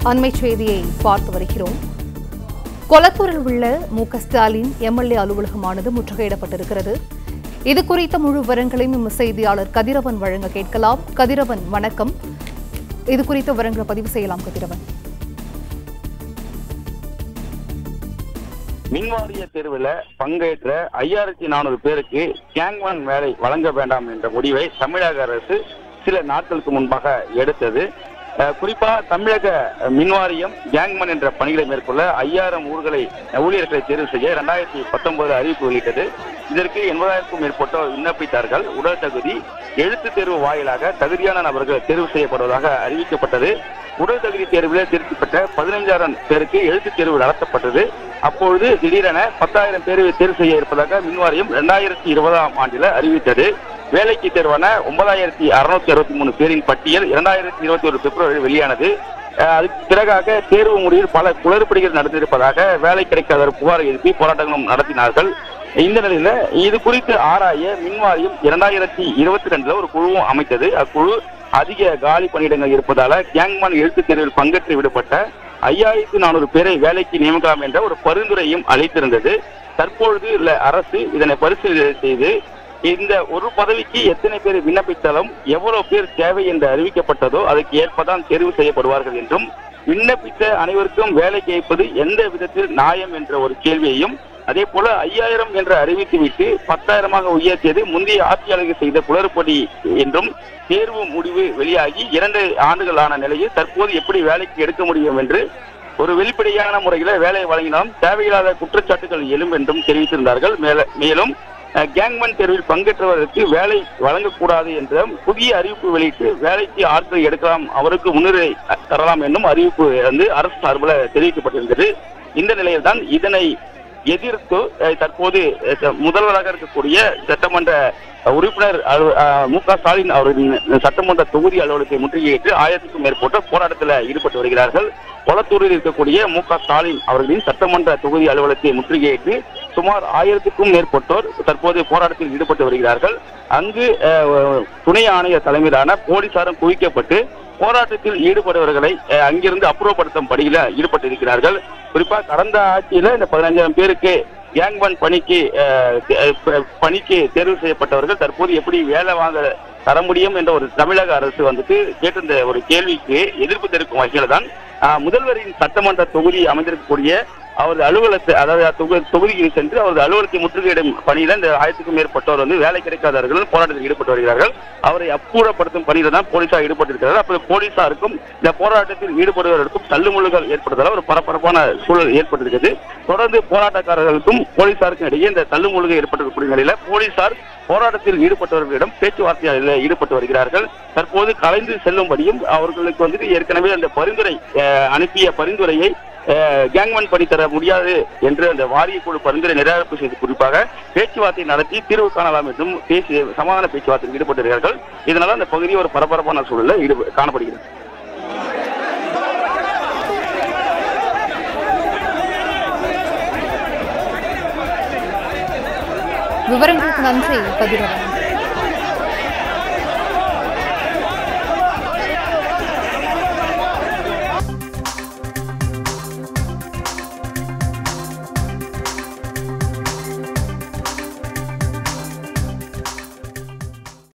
அண்மை செய்தியை பார்த்து வருகிறோம் கொளத்தூரில் உள்ள மு க ஸ்டாலின் எம்எல்ஏ அலுவலகமானது முற்றுகையிடப்பட்டிருக்கிறது இது குறித்த முழு விவரங்களையும் எம் செய்தியாளர் கதிரவன் வழங்க கேட்கலாம் கதிரவன் வணக்கம் இது குறித்த விவரங்களை பதிவு செய்யலாம் கதிரவன் மின்வாரிய தேர்வில் பங்கேற்ற ஐயாயிரத்தி நானூறு பேருக்கு கேங்மேன் வேலை வழங்க வேண்டாம் என்ற முடிவை தமிழக அரசு சில நாட்களுக்கு முன்பாக எடுத்தது அஹ், குறிப்பா தமிழக மின்வாரியம் கேங்மேன் என்ற பணிகளை மேற்கொள்ள ஐயாயிரம் ஊர்களை ஊழியர்களை தேர்வு செய்ய இரண்டாயிரத்தி பத்தொன்பது அறிவிப்பு வெளியிட்டது இதற்கு எண்பதாயிரக்கும் மேற்பட்டோர் விண்ணப்பித்தார்கள் உடல் தகுதி எழுத்து தேர்வு வாயிலாக தகுதியான நபர்கள் தேர்வு செய்யப்படுவதாக அறிவிக்கப்பட்டது உடல் தகுதி தேர்வில் தேர்ச்சி பெற்ற பதினைஞ்சாயிரம் பேருக்கு எழுத்துத் தேர்வு நடத்தப்பட்டது அப்பொழுது திடீரென பத்தாயிரம் பேர் தேர்வு செய்ய இருப்பதாக மின்வாரியம் இரண்டாயிரத்தி இருபதாம் ஆண்டில் அறிவித்தது வேலைக்கு தேர்வான ஒன்பதாயிரத்தி அறுநூத்தி அறுபத்தி மூணு பேரின் பட்டியல் இரண்டாயிரத்தி இருபத்தி ஒரு பிப்ரவரி வெளியானது அஹ் அதுக்கு பிறகாக தேர்வு முடிவில் பல குளறுபடிகள் நடந்திருப்பதாக வேலை கிடைக்காத புகார் எழுப்பி போராட்டங்களும் நடத்தினார்கள் இந்த நிலையில இது குறித்து ஆராய மின்வாரியம் இரண்டாயிரத்தி இருபத்தி ரெண்டுல ஒரு குழுவும் அமைத்தது அக்குழு அதிக காலி பணியிடங்கள் இருப்பதால கேங்மான் எழுத்துத் தேர்வில் பங்கேற்று விடுபட்ட ஐயாயிரத்தி நானூறு பேரை வேலைக்கு நியமிக்கலாம் என்ற ஒரு பரிந்துரையும் அளித்திருந்தது தற்பொழுது உள்ள அரசு இதனை பரிசீலனை செய்து இந்த ஒரு பதவிக்கு எத்தனை பேர் விண்ணப்பித்தாலும் எவ்வளவு பேர் தேவை என்று அறிவிக்கப்பட்டதோ அதுக்கு ஏற்பதான் தேர்வு செய்யப்படுவார்கள் என்றும் விண்ணப்பித்த அனைவருக்கும் வேலை கேட்பது எந்த விதத்தில் நியாயம் என்ற ஒரு கேள்வியையும் அதே போல ஐயாயிரம் என்று அறிவித்துவிட்டு பத்தாயிரமாக உயர்த்தியது முந்தைய ஆட்சியாளர்கள் செய்த குளறுபடி என்றும் தேர்வு முடிவு வெளியாகி இரண்டு ஆண்டுகள் ஆன நிலையில் தற்போது எப்படி வேலைக்கு எடுக்க முடியும் என்று ஒரு வெளிப்படையான முறையில வேலையை வழங்கினாலும் தேவையில்லாத குற்றச்சாட்டுகள் எழும் என்றும் தெரிவித்திருந்தார்கள் மேல- மேலும் அஹ், கேங்மேன் தேர்வில் பங்கேற்றவர்களுக்கு வேலை வழங்கக்கூடாது என்ற புதிய அறிவிப்பு வெளியிட்டு வேலைக்கு ஆட்களை எடுக்கலாம் அவருக்கு முன்னுரிமை தரலாம் என்னும் அறிவிப்பு வந்து அரசு சார்பில் தெரிவிக்கப்பட்டிருந்தது இந்த நிலையில்தான் இதனை எதிர்த்து அஹ், தற்போது அஹ், ச- முதல்வராக இருக்கக்கூடிய சட்டமன்ற உறுப்பினர் அலு- அஹ், மு க ஸ்டாலின் அவர்களின் சட்டமன்ற தொகுதி அலுவலகத்தை முற்றுகையிட்டு ஆயிரத்துக்கும் மேற்பட்ட போராட்டத்தில் ஈடுபட்டு வருகிறார்கள் கொளத்தூரில் இருக்கக்கூடிய மு க ஸ்டாலின் அவர்களின் சட்டமன்ற தொகுதி அலுவலகத்தை முற்றுகையிட்டு சுமார் ஆயிரத்துக்கும் மேற்பட்டோர் தற்போது போராட்டத்தில் ஈடுபட்டு வருகிறார்கள் அங்கு அஹ், துணை ஆணையர் தலைமையிலான போலீசாரும் குவிக்கப்பட்டு போராட்டத்தில் ஈடுபடுபவர்களை அஹ், அங்கிருந்து அப்புறப்படுத்தும் பணியில ஈடுபட்டிருக்கிறார்கள் குறிப்பா கடந்த ஆட்சியில இந்த பதினஞ்சாயிரம் பேருக்கு கேங்மேன் பணிக்கு அஹ், தே- அஹ், பணிக்கு தேர்வு செய்யப்பட்டவர்கள் தற்போது எப்படி வேலை வாங்க தர முடியும் என்ற ஒரு தமிழக அரசு வந்துட்டு கேட்டிருந்த ஒரு கேள்விக்கு எதிர்ப்பு தெரிவிக்கும் வகையில தான் அஹ், முதல்வரின் சட்டமன்ற தொகுதி அமைந்திருக்கக்கூடிய அவரது அலுவலகத்தை அதாவது தொகு- தொகுதிக்கு சென்று அவரது அலுவலகத்தை முற்றுகையிடும் பணியில இந்த ஆயிரத்துக்கும் மேற்பட்டோர் வந்து வேலை கிடைக்காதவர்கள் போராட்டத்தில் ஈடுபட்டு வருகிறார்கள் அவரை அப்புறப்படுத்தும் பணியில தான் போலீசார் ஈடுபட்டிருக்கிறார்கள் அப்போது போலீசாருக்கும் இந்த போராட்டத்தில் ஈடுபடுவதற்கும் தள்ளுமுள்ளுகள் ஏற்படுவதால் ஒரு பரபரப்பான சூழல் ஏற்பட்டிருக்கிறது தொடர்ந்து போராட்டக்காரர்களுக்கும் போலீசாருக்கும் இடையே இந்த தள்ளுமுள்ளுகள் ஏற்பட்டிருக்கக்கூடிய நிலையில போலீசார் போராட்டத்தில் ஈடுபட்டவர்களிடம் பேச்சுவார்த்தையில் ஈடுபட்டு வருகிறார்கள் தற்போது கலைந்து செல்லும்படியும் அவர்களுக்கு வந்துட்டு ஏற்கனவே அந்த பரிந்துரை அஹ், அனுப்பிய பரிந்துரையை அஹ், கேங்மேன் பணி தர முடியாது என்று அந்த வாரிய குழு பரிந்துரை நிராகரிப்பு செய்து குறிப்பாக பேச்சுவார்த்தை நடத்தி தீர்வு காணலாம் என்றும் பேசி சமாதான பேச்சுவார்த்தையில் ஈடுபட்டிருக்கிறார்கள் இதனால அந்த பகுதி ஒரு பரபரப்பான சூழலில் ஈடுப காணப்படுகிறது விவரங்களுக்கு நன்றி கதிரவன்